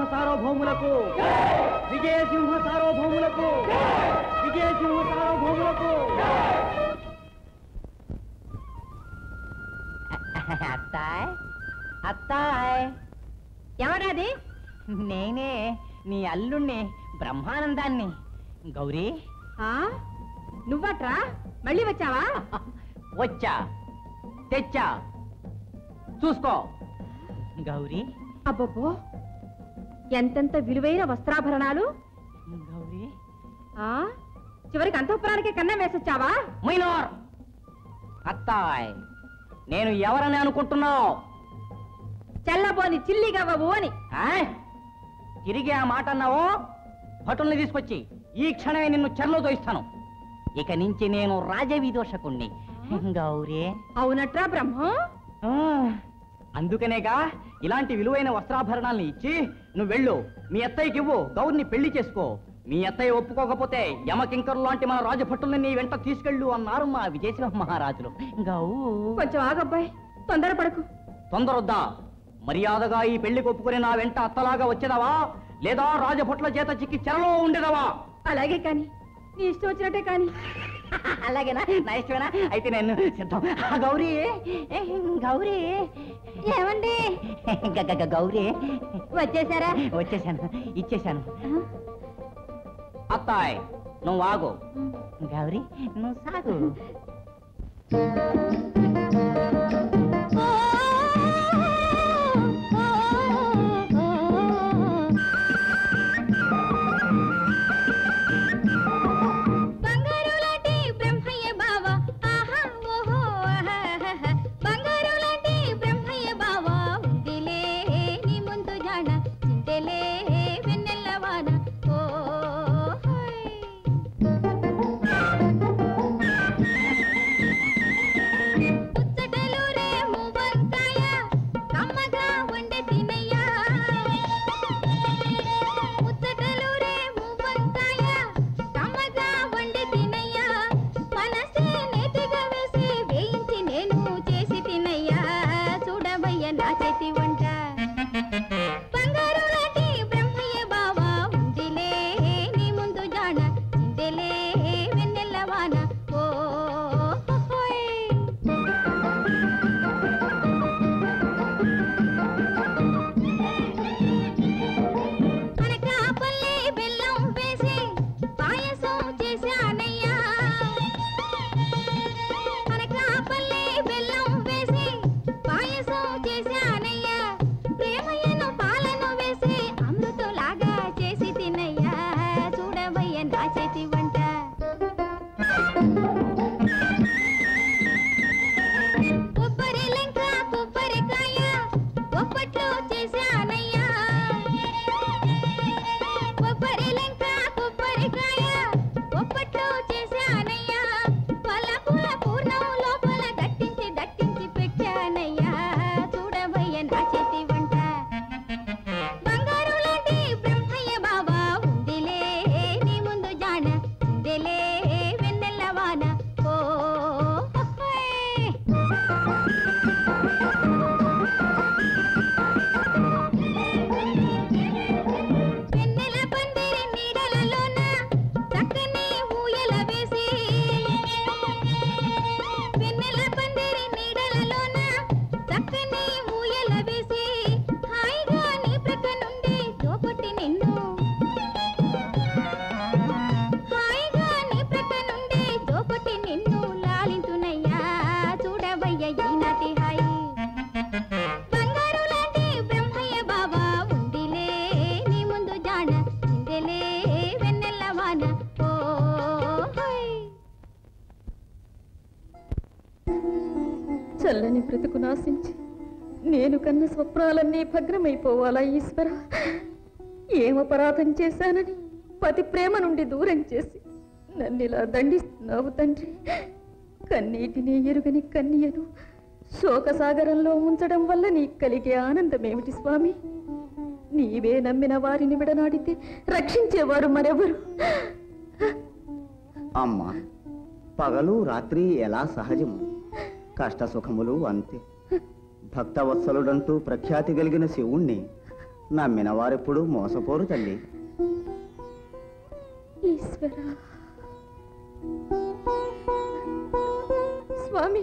సార్వభౌములకు విజయసింహ సార్వభౌములకు విజయసింహ సార్వభౌములకు అత్తాయ్ అత్తాయ్ ఎవరాది నేనే నీ అల్లుణ్ణి బ్రహ్మానందాన్ని గౌరీ ఆ నువ్వట్రా మళ్ళీ వచ్చావా వచ్చా తెచ్చా చూసుకో గౌరీ అబ్బబ్బో ఎంతెంత విలువైన వస్త్రాభరణాలు గౌరీ ఆ చివరికి అంతఃపురానికే కన్నం వేసొచ్చావా మైనోర్ అత్తాయ్ నేను ఎవరని అనుకుంటున్నావు చల్లబోని చిల్లిగవ్వవు అని ఆ? తిరిగి ఆ మాట అన్నావో భటుల్ని తీసుకొచ్చి ఈ క్షణమే నిన్ను చెరలో తోయిస్తాను ఇక నుంచి నేను రాజవిదోషకుణ్ణి గౌరీ అవునట్రా బ్రహ్మం ఆ, అందుకనేగా ఇలాంటి విలువైన వస్త్రాభరణాల్ని ఇచ్చి నువ్వు వెళ్ళు మీ అత్తయ్యకి ఇవ్వు గౌరిని పెళ్లి చేసుకో మీ అత్తయ్య ఒప్పుకోకపోతే యమకింకరు లాంటి మన రాజభట్టుల్ని నీ వెంట తీసుకెళ్ళు అన్నారు మా విజయసింహ మహారాజులు గౌ కొంచెం ఆగబ్బాయి తొందరపడకు తొందరొద్దా మర్యాదగా ఈ పెళ్లికి ఒప్పుకుని నా వెంట అత్తలాగా వచ్చేదావా లేదా రాజభట్ల చేత చిక్కి చెరలో ఉండేదావా అలాగే కాని నీ ఇష్టం వచ్చినట్టే కాని అలాగేనా నా ఇష్టమేనా అయితే నేను సిద్ధం ఆ, గౌరీ ఏ, గౌరీ ఏమండి గ- గ- గ- గౌరీ వచ్చేసారా వచ్చేసాను ఇచ్చేశాను అత్తాయ్ నువ్వు ఆగు గౌరీ నువ్వు సాగు బంగారు లాంటి బ్రహ్మయ్య బావ ఆహా ఓహో ఆహాహా. బంగారు లాంటి బ్రహ్మయ్య బావ ఉందిలే నీ ముందు జాన చింతలే వెన్నెల్లవాన ఓ హోయ్. ముచ్చటలు రేము వంకాయ కమ్మగా వండే తినయ్యా ముచ్చటలు రేము వంకాయ కమ్మగా వండే తినయ్యా మనసే నేతిగా వేసి వేయించి నేను చేసి తినయ్యా చూడవయ్య నా చేతి వంట బంగారు లాంటి బ్రహ్మయ్య బావా ఉందిలే నీ ముందు జాన చిందెలే వెన్నెల్లవాన ఓ హోయ్. అనకాపల్లి బెల్లం వేసి పాయసం చేశానయ్యా అనకాపల్లి బెల్లం వేసి పాయసం చేశానయ్యా ప్రేమయ్యను పాలను వేసి అమృతంలాగా చేసి తినయ్యా చూడవయ్య నా చేతి వంట కొబ్బరి లెంక కొబ్బరికాయ ఒప్పట్లో చేశానయ్యా కొబ్బరి లెంక కొబ్బరికాయ ఒప్పట్లో చేశానయ్యా పలపుల పూర్ణం లోపల దట్టించి దట్టించి పెట్టానయ్యా చూడవయ్య నా చేతి వంట బంగారు లాంటి బ్రహ్మయ్య బాబా ఉందిలే నీ ముందు జాన ఉందిలే వెన్నెల్లవాన ఓ హోయ్. వెన్నెల పందిరి నీడలలోన చక్కని ఊయల వేసి వెన్నెల పందిరి నీడలలోన చక్కని ఊయల వేసి హాయిగా నీ ప్రక్క నుండి దోపటి నిన్ను హాయిగా నీ ప్రక్క నుండి దోపటి నిన్ను లాలింతునయ్యా చూడవయ్య ఈనాటి హాయి బంగారు లాంటి బ్రహ్మయ్య బాబా ఉందిలే నీ ముందు జాన చిందెలే వెన్నెల్లవాన ఓ హోయ్. చల్లని బ్రతుకు నాశించి నేను కన్న స్వప్నాలన్నీ భగ్నమైపోవాలా ఈశ్వర ఏం అపరాధం చేశానని పతి ప్రేమ నుండి దూరం చేసి నన్నిలా దండిస్తున్నావు తండ్రి కన్నీటిని ఎరుగని కన్యను శోకసాగరంలో ఉంచడం వల్ల నీకు కలిగే ఆనందమేమిటి స్వామి నీవే నమ్మిన వారిని విడనాడితే రక్షించేవారు మరెవరు అమ్మా పగలు రాత్రి ఎలా సహజము కష్ట సుఖములు అంతే భక్తవత్సలుడంటూ ప్రఖ్యాతి కలిగిన శివుణ్ణి నమ్మిన వారెప్పుడు మోసపోరు తల్లి ఈశ్వర స్వామి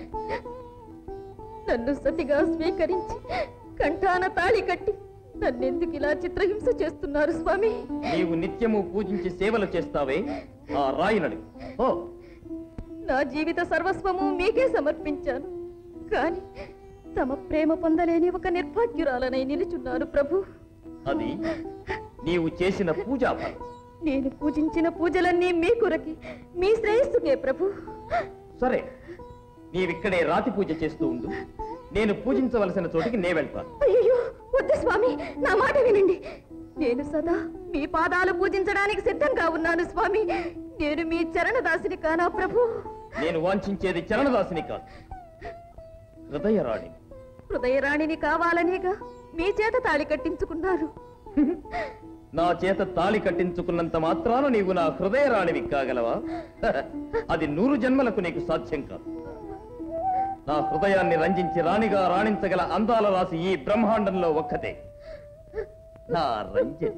నన్ను సతిగా స్వీకరించి కంఠాన తాళి కట్టి నన్నెందుకు ఇలా చిత్రహింస చేస్తున్నారు స్వామి నీవు నిత్యము పూజించి సేవలు చేస్తావే ఆ రాయినడు ఓ నా జీవిత సర్వస్వము మీకే సమర్పించాను కాని తమ ప్రేమ పొందలేని ఒక నిర్భాగ్యురాలనై నిలుచున్నాను ప్రభు అది నీవు చేసిన పూజా ఫలం నేను పూజించిన పూజలన్నీ మీ కొరకి మీ శ్రేయస్సుకే ప్రభు సరే నీవిక్కడే రాతి పూజ చేస్తూ ఉండు నేను పూజించవలసిన చోటికి నే వెళ్తాను అయ్యో వద్దు స్వామి నా మాట వినండి నేను సదా మీ పాదాలు పూజించడానికి సిద్ధంగా ఉన్నాను స్వామి నేను మీ చరణ దాసిని కానా ప్రభు నేను వాంఛించేది చరణదాసిని కాదు హృదయరాణి హృదయరాణిని కావాలనేగా మీ చేత తాళి కట్టించుకున్నారు నా చేత తాళి కట్టించుకున్నంత మాత్రాన నీవు నా హృదయరాణివి కాగలవా అది నూరు జన్మలకు నీకు సాధ్యం కాదు నా హృదయాన్ని రంజించి రాణిగా రాణించగల అందాల రాసి ఈ బ్రహ్మాండంలో ఒక్కతే నా రంజన్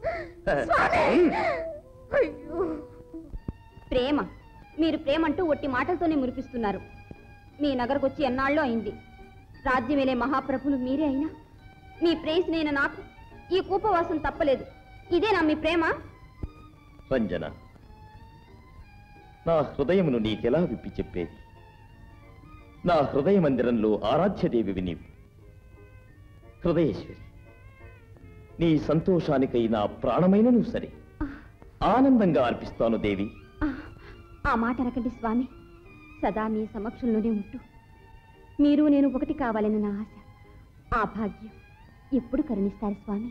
అయ్యో ప్రేమ మీరు ప్రేమ అంటూ ఒట్టి మాటలతోనే మురిపిస్తున్నారు మీ నగరకొచ్చి ఎన్నాళ్ళో అయింది రాజ్యమేలే మహాప్రభులు మీరే అయినా మీ ప్రేయసినైన నాకు ఈ కూపవాసం తప్పలేదు ఇదేనా మీ ప్రేమ రంజన నా హృదయమును నీకెలా విప్పి చెప్పేది నా హృదయ మందిరంలో ఆరాధ్యదేవివి నీవు హృదయేశ్వరి నీ సంతోషానికై నా ప్రాణమైనను సరే ఆనందంగా అర్పిస్తాను దేవి ఆ, ఆ మాట అనకండి స్వామి సదా మీ సమక్షంలోనే ఉంటూ మీరు నేను ఒకటి కావాలని నా ఆశ ఆ భాగ్యం ఎప్పుడు కరుణిస్తారు స్వామి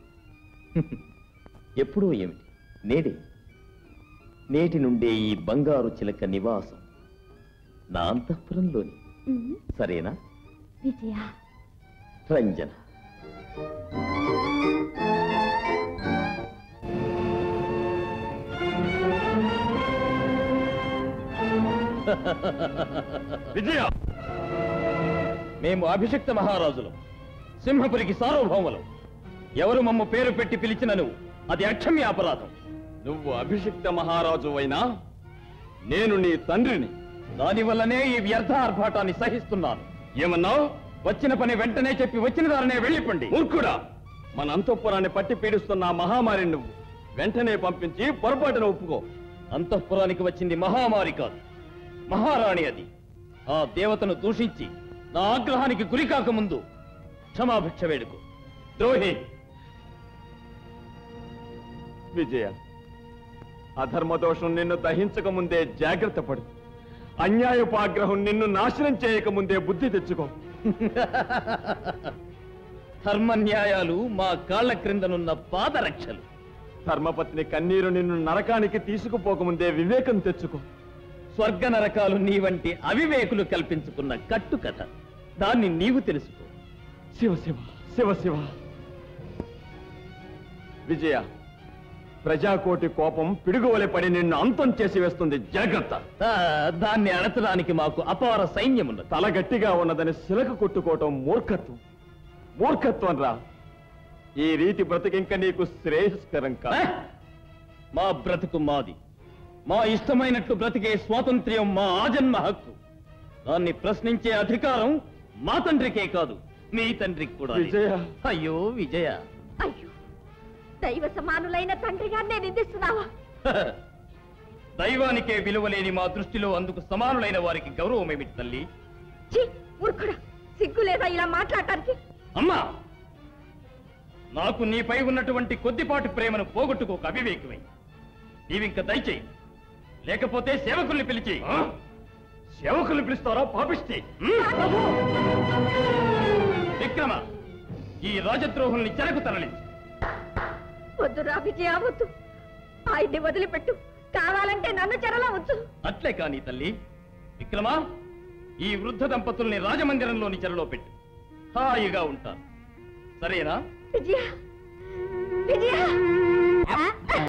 ఎప్పుడో ఏమిటి నేడే నేటి నుండే ఈ బంగారు చిలక నివాసం నా అంతఃపురంలోని ఉమ్, సరేనా విజయ రంజన విజయ మేము అభిషిక్త మహారాజులం సింహపురికి సార్వభౌములం ఎవరు మమ్మ పేరు పెట్టి పిలిచినను అది అక్షమ్య అపరాధం నువ్వు అభిషిక్త మహారాజు అయినా నేను నీ తండ్రిని దానివల్లనే ఈ వ్యర్థ ఆర్భాటాన్ని సహిస్తున్నాను ఏమన్నావు వచ్చిన పని వెంటనే చెప్పి వచ్చిన దారనే వెళ్ళిపండి మూర్ఖుడా మన అంతఃపురాన్ని పట్టి పీడిస్తున్న ఆ మహామారి నువ్వు వెంటనే పంపించి పొరపాటున ఒప్పుకో అంతఃపురానికి వచ్చింది మహామారి కాదు మహారాణి అది ఆ దేవతను దూషించి నా ఆగ్రహానికి గురి కాకముందు క్షమాభిక్ష వేడుకు ద్రోహి విజయ అధర్మదోషం నిన్ను దహించక ముందే జాగ్రత్త పడు అన్యాయపాగ్రహం నిన్ను నాశనం చేయక ముందే బుద్ధి తెచ్చుకో ధర్మ న్యాయాలు మా కాళ్ల క్రిందనున్న పాదరక్షలు ధర్మపత్ని కన్నీరు నిన్ను నరకానికి తీసుకుపోకముందే వివేకం తెచ్చుకో స్వర్గ నరకాలు నీ వంటి అవివేకులు కల్పించుకున్న కట్టు కథ దాన్ని నీవు తెలుసుకో శివ శివ శివ శివ విజయ ప్రజాకోటి కోపం పిడుగువలె పడి నిన్ను అంతం చేసి వేస్తుంది జాగ్రత్త ఆ, దాన్ని అడచడానికి మాకు అపార సైన్యమున్నది తల గట్టిగా ఉన్నదని శిలక కొట్టుకోవటం మూర్ఖత్వం మూర్ఖత్వం రా ఈ రీతి బ్రతికింక నీకు శ్రేయస్కరం ఆ? కాదు మా బ్రతుకు మాది మా ఇష్టమైనట్లు బ్రతికే స్వాతంత్ర్యం మా ఆజన్మ హక్కు దాన్ని ప్రశ్నించే అధికారం మా తండ్రికే కాదు మీ తండ్రికి కూడా లేదు. విజయ. అయ్యో విజయ అయ్యో దైవ సమానులైన తండ్రిగా నేను నిందిస్తున్నావా దైవానికే విలువలేని మా దృష్టిలో అందుకు సమానులైన వారికి గౌరవం ఏమిటి తల్లి ఛీ, మూర్ఖుడా సిగ్గు లేదా ఇలా మాట్లాడటానికి అమ్మా నాకు నీపై ఉన్నటువంటి కొద్దిపాటి ప్రేమను పోగొట్టుకోక అవివేకమై నీవింక దయచేయి లేకపోతే సేవకుల్ని పిలిచి సేవకులు పిలుస్తారా పాపిస్తే విక్రమ ఈ రాజద్రోహుల్ని చెరకు తరలించు వద్దు రా విజయ వద్దు ఆయన్ని వదిలిపెట్టు కావాలంటే నన్ను చెరలో ఉంచు అట్లే కాని తల్లి విక్రమ ఈ వృద్ధ దంపతుల్ని రాజమందిరంలోని చెరలో పెట్టు హాయిగా ఉంటారు సరేనా విజయ విజయ